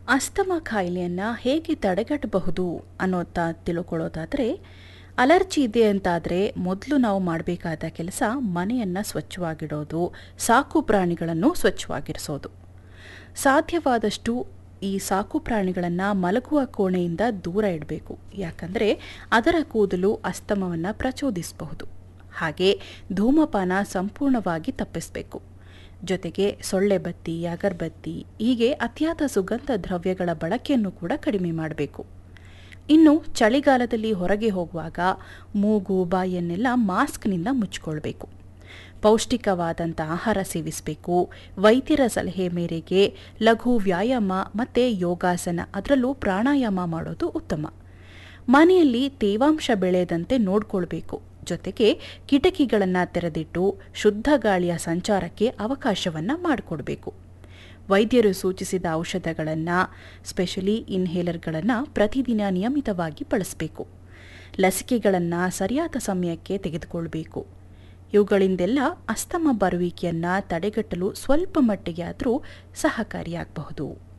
asthma ಕಾಯಿಲೆಯನ್ನು ಹೇಗೆ ತಡೆಗಟ್ಟಬಹುದು ಅನ್ನೋತ ತಿಳ್ಕೊಳ್ಳೋದಾದರೆ allergy ಇದೆ ಅಂತಾದರೆ ಮೊದಲು ನಾವು ಮಾಡಬೇಕಾದ ಕೆಲಸ ಮನೆಯನ್ನು ಸ್ವಚ್ಛವಾಗಿಡೋದು ಸಾಕು ಪ್ರಾಣಿಗಳನ್ನು ಸ್ವಚ್ಛವಾಗಿರಿಸೋದು ಸಾಧ್ಯವಾದಷ್ಟು ಈ ಸಾಕು ಪ್ರಾಣಿಗಳನ್ನು ಮಲಗುವ ಕೋಣೆಯಿಂದ ದೂರ ಇಡಬೇಕು ಯಾಕಂದರೆ ಅದರ ಕೂದಲು ಅಸ್ತಮವನ್ನು ಪ್ರಚೋದಿಸಬಹುದು ಹಾಗೆ ಧೂಮಪಾನ ಸಂಪೂರ್ಣವಾಗಿ ತಪ್ಪಿಸಬೇಕು ಜೊತೆಗೆ ಸೊಳ್ಳೆ ಬತ್ತಿ ಅಗರಬತ್ತಿ ಹೀಗೆ ಅತಿಯಾದ ಸುಗಂಧ ದ್ರವ್ಯಗಳ ಬಳಕೆಯನ್ನು ಕೂಡ ಕಡಿಮೆ ಮಾಡಬೇಕು ಇನ್ನು ಚಳಿಗಾಲದಲ್ಲಿ ಹೊರಗೆ ಹೋಗುವಾಗ ಮೂಗು ಬಾಯನ್ನೆಲ್ಲ ಮಾಸ್ಕ್ನಿಂದ ಮುಚ್ಕೊಳ್ಬೇಕು ಪೌಷ್ಟಿಕವಾದಂಥ ಆಹಾರ ಸೇವಿಸಬೇಕು ವೈದ್ಯರ ಸಲಹೆ ಮೇರೆಗೆ ಲಘು ವ್ಯಾಯಾಮ ಮತ್ತು ಯೋಗಾಸನ ಅದರಲ್ಲೂ ಪ್ರಾಣಾಯಾಮ ಮಾಡೋದು ಉತ್ತಮ ಮನೆಯಲ್ಲಿ ತೇವಾಂಶ ಬೆಳೆಯದಂತೆ ನೋಡ್ಕೊಳ್ಬೇಕು ಜೊತೆಗೆ ಕಿಟಕಿಗಳನ್ನು ತೆರೆದಿಟ್ಟು ಶುದ್ಧ ಗಾಳಿಯ ಸಂಚಾರಕ್ಕೆ ಅವಕಾಶವನ್ನು ಮಾಡಿಕೊಡ್ಬೇಕು ವೈದ್ಯರು ಸೂಚಿಸಿದ ಔಷಧಗಳನ್ನು ಸ್ಪೆಷಲಿ ಇನ್ಹೇಲರ್ಗಳನ್ನು ಪ್ರತಿದಿನ ನಿಯಮಿತವಾಗಿ ಬಳಸಬೇಕು ಲಸಿಕೆಗಳನ್ನು ಸರಿಯಾದ ಸಮಯಕ್ಕೆ ತೆಗೆದುಕೊಳ್ಬೇಕು ಇವುಗಳಿಂದೆಲ್ಲ ಅಸ್ತಮ ಬರುವಿಕೆಯನ್ನು ತಡೆಗಟ್ಟಲು ಸ್ವಲ್ಪ ಮಟ್ಟಿಗೆ ಆದರೂ ಸಹಕಾರಿಯಾಗಬಹುದು